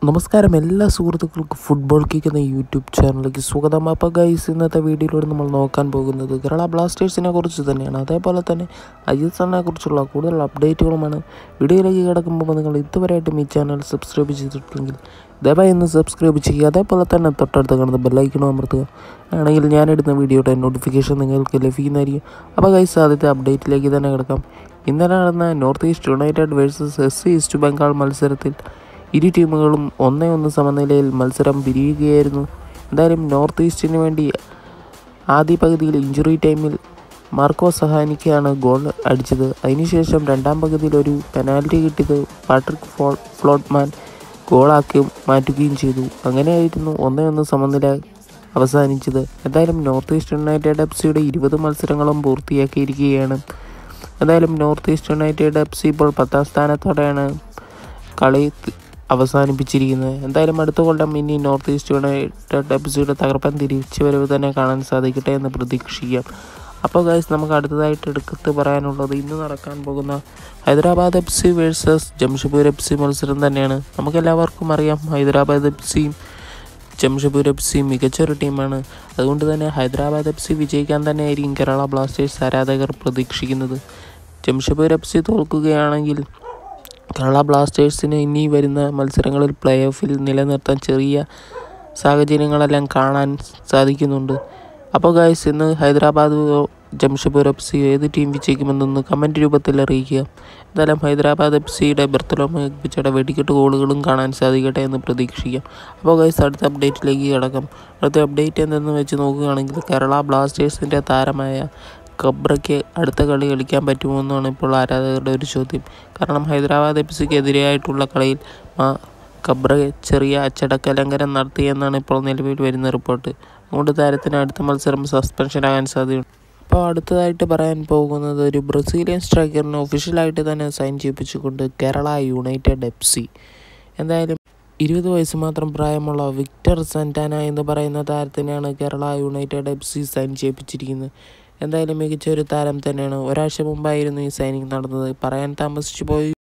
നമസ്കാരം എല്ലാ സുഹൃത്തുക്കൾക്കും ഫുട്ബോൾ കിക്ക് എന്ന യൂട്യൂബ് ചാനലിലേക്ക് സ്വാഗതം അപ്പോൾ ഗൈസ് ഇന്നത്തെ വീഡിയോയിലൂടെ നമ്മൾ നോക്കാൻ പോകുന്നത് കേരള ബ്ലാസ്റ്റേഴ്സിനെ കുറിച്ച് തന്നെയാണ് അതേപോലെ തന്നെ ഐ എസ് എല്ലിനെ കുറിച്ചുള്ള കൂടുതൽ അപ്ഡേറ്റുകളുമാണ് വീഡിയോയിലേക്ക് കിടക്കുമ്പോൾ നിങ്ങൾ ഇതുവരെയായിട്ടും ഈ ചാനൽ സബ്സ്ക്രൈബ് ചെയ്തിട്ടില്ലെങ്കിൽ ദയവായി ഒന്ന് സബ്സ്ക്രൈബ് ചെയ്യുക അതേപോലെ തന്നെ തൊട്ടടുത്ത് കാണുന്ന ബെല്ലൈക്കണോ അമർത്തുക ആണെങ്കിൽ ഞാനിടുന്ന വീഡിയോയുടെ നോട്ടിഫിക്കേഷൻ നിങ്ങൾക്ക് ലഭിക്കുന്നതായിരിക്കും അപ്പോൾ ഗൈസ് ആദ്യത്തെ അപ്ഡേറ്റിലേക്ക് തന്നെ കിടക്കാം ഇന്നലെ നടന്ന North East United versus S C East Bengal മത്സരത്തിൽ ഇരു ടീമുകളും ഒന്നേ ഒന്ന് സമനിലയിൽ മത്സരം പിരിയുകയായിരുന്നു എന്തായാലും നോർത്ത് ഈസ്റ്റിന് വേണ്ടി ആദ്യ പകുതിയിൽ ഇഞ്ചുറി ടൈമിൽ മാർക്കോ സഹാനിക്കാണ് ഗോൾ അടിച്ചത് അതിനുശേഷം രണ്ടാം പകുതിയിൽ ഒരു പെനാൽറ്റി കിട്ടിയത് പാട്രിക് ഫോ ഫ്ലോട്ട്മാൻ ഗോളാക്കി മാറ്റുകയും ചെയ്തു അങ്ങനെയായിരുന്നു ഒന്നേ ഒന്ന് സമനില അവസാനിച്ചത് എന്തായാലും നോർത്ത് ഈസ്റ്റ് യുണൈറ്റഡ് എഫ് സിയുടെ ഇരുപത് മത്സരങ്ങളും പൂർത്തിയാക്കിയിരിക്കുകയാണ് എന്തായാലും North East United F C ഇപ്പോൾ പത്താം സ്ഥാനത്തോടെയാണ് കളി അവസാനിപ്പിച്ചിരിക്കുന്നത് എന്തായാലും അടുത്ത കൊല്ലം ഇനി നോർത്ത് ഈസ്റ്റ് യുണൈറ്റഡ് എഫ് സിയുടെ തകർപ്പൻ തിരിച്ചു വരവ് തന്നെ കാണാൻ സാധിക്കട്ടെ എന്ന് പ്രതീക്ഷിക്കാം അപ്പോൾ ഗൈസ് നമുക്ക് അടുത്തതായിട്ട് എടുക്കത്ത് പറയാനുള്ളത് ഇന്ന് നടക്കാൻ പോകുന്ന Hyderabad F C versus Jamshedpur F C മത്സരം തന്നെയാണ് നമുക്കെല്ലാവർക്കും അറിയാം ഹൈദരാബാദ് എഫ് സിയും ജംഷഡ്പൂർ എഫ് സി മികച്ച ഒരു ടീമാണ് അതുകൊണ്ട് തന്നെ ഹൈദരാബാദ് എഫ് സി വിജയിക്കാൻ തന്നെയായിരിക്കും കേരള ബ്ലാസ്റ്റേഴ്സ് ആരാധകർ പ്രതീക്ഷിക്കുന്നത് ജംഷഡ്പൂർ എഫ് സി തോൽക്കുകയാണെങ്കിൽ കേരള ബ്ലാസ്റ്റേഴ്സിന് ഇനി വരുന്ന മത്സരങ്ങളിൽ പ്ലേ ഓഫിൽ നിലനിർത്താൻ ചെറിയ സാഹചര്യങ്ങളെല്ലാം കാണാൻ സാധിക്കുന്നുണ്ട് അപ്പോൾ ഗായ്സ് ഇന്ന് ഹൈദരാബാദ് ജംഷഡ്പൂർ എഫ് സി ഏത് ടീം വിജയിക്കുമെന്നൊന്ന് കമൻറ്റ് രൂപത്തിൽ അറിയിക്കുക എന്തായാലും ഹൈദരാബാദ് എഫ് സിയുടെ ബെർത്തലോമ പിച്ചയുടെ വെടിക്കെട്ട് ഗോളുകളും കാണാൻ സാധിക്കട്ടെ എന്ന് പ്രതീക്ഷിക്കാം അപ്പോൾ ഗൈസ് അടുത്ത അപ്ഡേറ്റിലേക്ക് കിടക്കാം അടുത്ത അപ്ഡേറ്റ് എന്തെന്ന് വെച്ച് നോക്കുകയാണെങ്കിൽ കേരള ബ്ലാസ്റ്റേഴ്സിൻ്റെ താരമായ കബ്രയ്ക്ക് അടുത്ത കളി കളിക്കാൻ പറ്റുമോ എന്നാണ് ഇപ്പോൾ ആരാധകരുടെ ഒരു ചോദ്യം കാരണം ഹൈദരാബാദ് എഫ് സിക്ക് എതിരെയായിട്ടുള്ള കളിയിൽ കബ്ര ചെറിയ അച്ചടക്ക ലംഘനം നടത്തിയെന്നാണ് ഇപ്പോൾ നിലവിൽ വരുന്ന റിപ്പോർട്ട് അതുകൊണ്ട് താരത്തിന് അടുത്ത മത്സരം സസ്പെൻഷനാകാൻ സാധ്യതയുണ്ട് അപ്പോൾ അടുത്തതായിട്ട് പറയാൻ പോകുന്നത് ഒരു ബ്രസീലിയൻ സ്ട്രൈക്കറിനെ ഒഫീഷ്യലായിട്ട് തന്നെ സൈൻ ചെയ്യിപ്പിച്ചുകൊണ്ട് കേരള യുണൈറ്റഡ് എഫ് സി എന്തായാലും ഇരുപത് വയസ്സ് മാത്രം പ്രായമുള്ള വിക്ടർ സന്റാന എന്ന് പറയുന്ന താരത്തിനെയാണ് Kerala United F C sign ചെയ്യിപ്പിച്ചിരിക്കുന്നത് എന്തായാലും മികച്ച ഒരു താരം തന്നെയാണ് ഒരാഴ്ച മുമ്പായിരുന്നു ഈ സൈനിങ് നടന്നത് പറയാൻ താമസിച്ചു പോയി